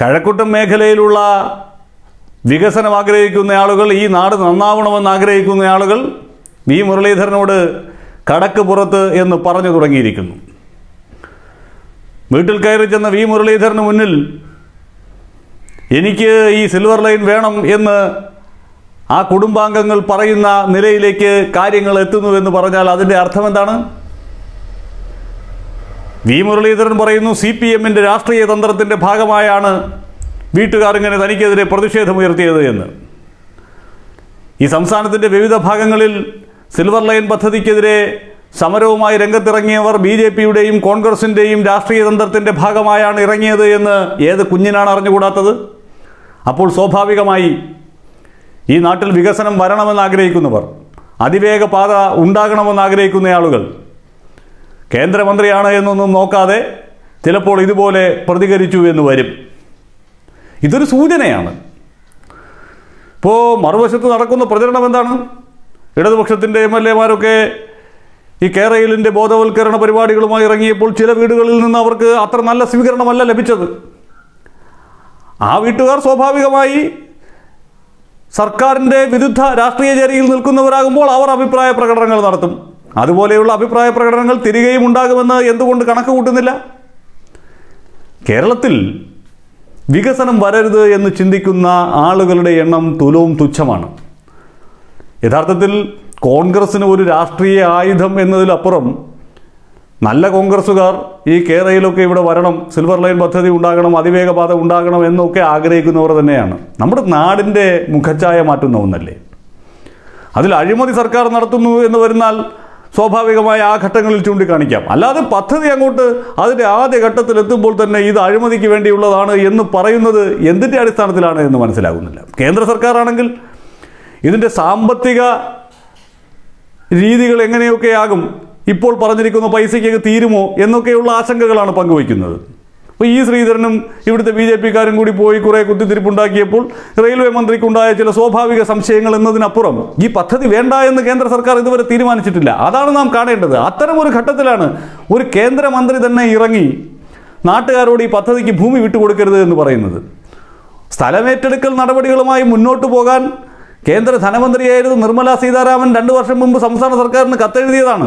കഴക്കൂട്ടം മേഖലയിലുള്ള വികസനം ആഗ്രഹിക്കുന്ന ആളുകൾ ഈ നാട് നന്നാവണമെന്ന് ആഗ്രഹിക്കുന്ന ആളുകൾ വി മുരളീധരനോട് കടക്ക് പുറത്ത് എന്ന് പറഞ്ഞു തുടങ്ങിയിരിക്കുന്നു വീട്ടിൽ കയറി ചെന്ന വി മുരളീധരന് മുന്നിൽ എനിക്ക് ഈ സിൽവർ ലൈൻ വേണം എന്ന് ആ കുടുംബാംഗങ്ങൾ പറയുന്ന നിലയിലേക്ക് കാര്യങ്ങൾ എത്തുന്നുവെന്ന് പറഞ്ഞാൽ അതിൻ്റെ അർത്ഥം എന്താണ് വി മുരളീധരൻ പറയുന്നു സി പി എമ്മിൻ്റെ രാഷ്ട്രീയ തന്ത്രത്തിൻ്റെ ഭാഗമായാണ് വീട്ടുകാർ ഇങ്ങനെ തനിക്കെതിരെ പ്രതിഷേധമുയർത്തിയത് എന്ന് ഈ സംസ്ഥാനത്തിൻ്റെ വിവിധ ഭാഗങ്ങളിൽ സിൽവർ ലൈൻ പദ്ധതിക്കെതിരെ സമരവുമായി രംഗത്തിറങ്ങിയവർ ബി ജെ പിയുടെയും കോൺഗ്രസിൻ്റെയും രാഷ്ട്രീയ തന്ത്രത്തിൻ്റെ ഭാഗമായാണ് ഇറങ്ങിയത് എന്ന് ഏത് കുഞ്ഞിനാണ് അറിഞ്ഞുകൂടാത്തത് അപ്പോൾ സ്വാഭാവികമായി ഈ നാട്ടിൽ വികസനം വരണമെന്ന് ആഗ്രഹിക്കുന്നവർ അതിവേഗ പാത ഉണ്ടാകണമെന്ന് ആഗ്രഹിക്കുന്ന ആളുകൾ കേന്ദ്രമന്ത്രിയാണ് എന്നൊന്നും നോക്കാതെ ചിലപ്പോൾ ഇതുപോലെ പ്രതികരിച്ചു എന്ന് വരും ഇതൊരു സൂചനയാണ് ഇപ്പോൾ മറുവശത്ത് നടക്കുന്ന പ്രചരണം എന്താണ് ഇടതുപക്ഷത്തിൻ്റെ എം എൽ എമാരൊക്കെ ഈ കേരളിൻ്റെ ബോധവൽക്കരണ പരിപാടികളുമായി ഇറങ്ങിയപ്പോൾ ചില വീടുകളിൽ നിന്ന് അവർക്ക് അത്ര നല്ല സ്വീകരണമല്ല ലഭിച്ചത് ആ വീട്ടുകാർ സ്വാഭാവികമായി സർക്കാരിൻ്റെ വിരുദ്ധ രാഷ്ട്രീയ ചേരിയിൽ നിൽക്കുന്നവരാകുമ്പോൾ അവർ അഭിപ്രായ പ്രകടനങ്ങൾ നടത്തും അതുപോലെയുള്ള അഭിപ്രായ പ്രകടനങ്ങൾ തിരികെയും ഉണ്ടാകുമെന്ന് എന്തുകൊണ്ട് കണക്ക് കൂട്ടുന്നില്ല കേരളത്തിൽ വികസനം വരരുത് എന്ന് ചിന്തിക്കുന്ന ആളുകളുടെ എണ്ണം തുലവും തുച്ഛമാണ് യഥാർത്ഥത്തിൽ കോൺഗ്രസ്സിന് ഒരു രാഷ്ട്രീയ ആയുധം എന്നതിലപ്പുറം നല്ല കോൺഗ്രസ്സുകാർ ഈ കേരളയിലൊക്കെ ഇവിടെ വരണം സിൽവർ ലൈൻ പദ്ധതി ഉണ്ടാകണം അതിവേഗപാത ഉണ്ടാകണം എന്നൊക്കെ ആഗ്രഹിക്കുന്നവർ തന്നെയാണ് നമ്മുടെ നാടിൻ്റെ മുഖച്ഛായ മാറ്റുന്ന ഒന്നല്ലേ അതിൽ അഴിമതി സർക്കാർ നടത്തുന്നു എന്ന് വരുന്നാൽ സ്വാഭാവികമായ ആ ഘട്ടങ്ങളിൽ ചൂണ്ടിക്കാണിക്കാം അല്ലാതെ പദ്ധതി അങ്ങോട്ട് അതിൻ്റെ ആദ്യ ഘട്ടത്തിൽ എത്തുമ്പോൾ തന്നെ ഇത് അഴിമതിക്ക് വേണ്ടിയുള്ളതാണ് എന്ന് പറയുന്നത് എന്തിൻ്റെ അടിസ്ഥാനത്തിലാണ് എന്ന് മനസ്സിലാകുന്നില്ല കേന്ദ്ര സർക്കാരാണെങ്കിൽ ഇതിൻ്റെ സാമ്പത്തിക രീതികൾ എങ്ങനെയൊക്കെയാകും ഇപ്പോൾ പറഞ്ഞിരിക്കുന്ന പൈസയ്ക്ക് തീരുമോ എന്നൊക്കെയുള്ള ആശങ്കകളാണ് പങ്കുവയ്ക്കുന്നത് അപ്പോൾ ഈ ശ്രീധരനും ഇവിടുത്തെ ബി ജെ പിക്കാരും കൂടി പോയി കുറേ കുത്തിത്തിരിപ്പുണ്ടാക്കിയപ്പോൾ റെയിൽവേ മന്ത്രിക്കുണ്ടായ ചില സ്വാഭാവിക സംശയങ്ങൾ എന്നതിനപ്പുറം ഈ പദ്ധതി വേണ്ട എന്ന് കേന്ദ്ര സർക്കാർ ഇതുവരെ തീരുമാനിച്ചിട്ടില്ല അതാണ് നാം കാണേണ്ടത് അത്തരം ഒരു ഘട്ടത്തിലാണ് ഒരു കേന്ദ്രമന്ത്രി തന്നെ ഇറങ്ങി നാട്ടുകാരോട് ഈ പദ്ധതിക്ക് ഭൂമി വിട്ടുകൊടുക്കരുത് എന്ന് പറയുന്നത് സ്ഥലമേറ്റെടുക്കൽ നടപടികളുമായി മുന്നോട്ട് പോകാൻ കേന്ദ്ര ധനമന്ത്രിയായിരുന്നു നിർമ്മല സീതാരാമൻ രണ്ടു വർഷം മുമ്പ് സംസ്ഥാന സർക്കാരിന് കത്തെഴുതിയതാണ്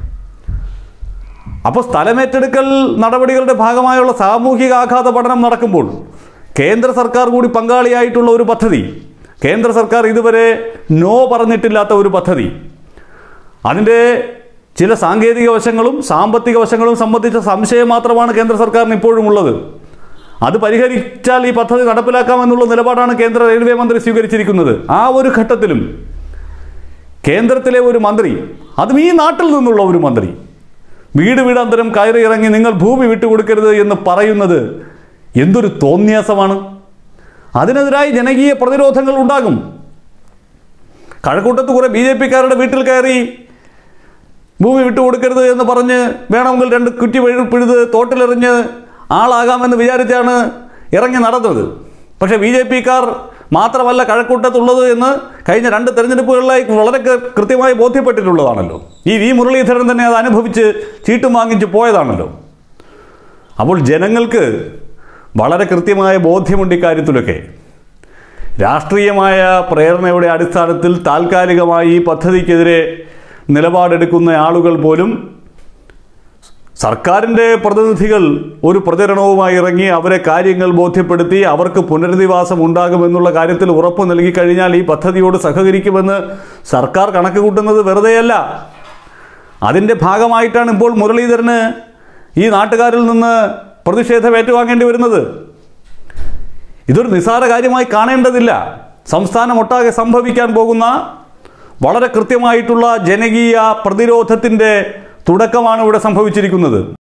അപ്പോൾ സ്ഥലമേറ്റെടുക്കൽ നടപടികളുടെ ഭാഗമായുള്ള സാമൂഹിക ആഘാത പഠനം നടക്കുമ്പോൾ കേന്ദ്ര സർക്കാർ കൂടി പങ്കാളിയായിട്ടുള്ള ഒരു പദ്ധതി കേന്ദ്ര സർക്കാർ ഇതുവരെ നോ പറഞ്ഞിട്ടില്ലാത്ത ഒരു പദ്ധതി അതിൻ്റെ ചില സാങ്കേതിക വശങ്ങളും സാമ്പത്തിക വശങ്ങളും സംബന്ധിച്ച സംശയം മാത്രമാണ് കേന്ദ്ര സർക്കാരിന് ഇപ്പോഴും ഉള്ളത് അത് പരിഹരിച്ചാൽ ഈ പദ്ധതി നടപ്പിലാക്കാമെന്നുള്ള നിലപാടാണ് കേന്ദ്ര റെയിൽവേ മന്ത്രി സ്വീകരിച്ചിരിക്കുന്നത് ആ ഒരു ഘട്ടത്തിലും കേന്ദ്രത്തിലെ ഒരു മന്ത്രി അതും ഈ നാട്ടിൽ നിന്നുള്ള ഒരു മന്ത്രി വീട് വീടാന്തരം കയറി ഇറങ്ങി നിങ്ങൾ ഭൂമി വിട്ടുകൊടുക്കരുത് എന്ന് പറയുന്നത് എന്തൊരു തോന്നിയാസമാണ് അതിനെതിരായി ജനകീയ പ്രതിരോധങ്ങൾ ഉണ്ടാകും കഴക്കൂട്ടത്ത് കുറേ ബി ജെ പിക്കാരുടെ വീട്ടിൽ കയറി ഭൂമി വിട്ടുകൊടുക്കരുത് എന്ന് പറഞ്ഞ് വേണമെങ്കിൽ രണ്ട് കുറ്റി പിഴു- പിഴുത് തോട്ടിലെറിഞ്ഞ് ആളാകാമെന്ന് വിചാരിച്ചാണ് ഇറങ്ങി നടന്നത് പക്ഷേ ബി ജെ പിക്കാർ മാത്രമല്ല കഴക്കൂട്ടത്തുള്ളത് എന്ന് കഴിഞ്ഞ രണ്ട് തെരഞ്ഞെടുപ്പുകളിലായി വളരെ കൃ- കൃത്യമായി ബോധ്യപ്പെട്ടിട്ടുള്ളതാണല്ലോ ഈ വി മുരളീധരൻ തന്നെ അത് അനുഭവിച്ച് ചീട്ടും വാങ്ങിച്ച് പോയതാണല്ലോ അപ്പോൾ ജനങ്ങൾക്ക് വളരെ കൃത്യമായ ബോധ്യമുണ്ട് ഇക്കാര്യത്തിലൊക്കെ രാഷ്ട്രീയമായ പ്രേരണയുടെ അടിസ്ഥാനത്തിൽ താൽക്കാലികമായി ഈ പദ്ധതിക്കെതിരെ നിലപാടെടുക്കുന്ന ആളുകൾ പോലും സർക്കാരിൻ്റെ പ്രതിനിധികൾ ഒരു പ്രചരണവുമായി ഇറങ്ങി അവരെ കാര്യങ്ങൾ ബോധ്യപ്പെടുത്തി അവർക്ക് പുനരധിവാസം ഉണ്ടാകുമെന്നുള്ള കാര്യത്തിൽ ഉറപ്പ് നൽകി കഴിഞ്ഞാൽ ഈ പദ്ധതിയോട് സഹകരിക്കുമെന്ന് സർക്കാർ കണക്ക് കൂട്ടുന്നത് വെറുതെയല്ല അതിൻ്റെ ഭാഗമായിട്ടാണ് ഇപ്പോൾ മുരളീധരന് ഈ നാട്ടുകാരിൽ നിന്ന് പ്രതിഷേധം ഏറ്റുവാങ്ങേണ്ടി വരുന്നത് ഇതൊരു നിസ്സാര കാര്യമായി കാണേണ്ടതില്ല സംസ്ഥാനമൊട്ടാകെ സംഭവിക്കാൻ പോകുന്ന വളരെ കൃത്യമായിട്ടുള്ള ജനകീയ പ്രതിരോധത്തിൻ്റെ തുടക്കമാണ് ഇവിടെ സംഭവിച്ചിരിക്കുന്നത്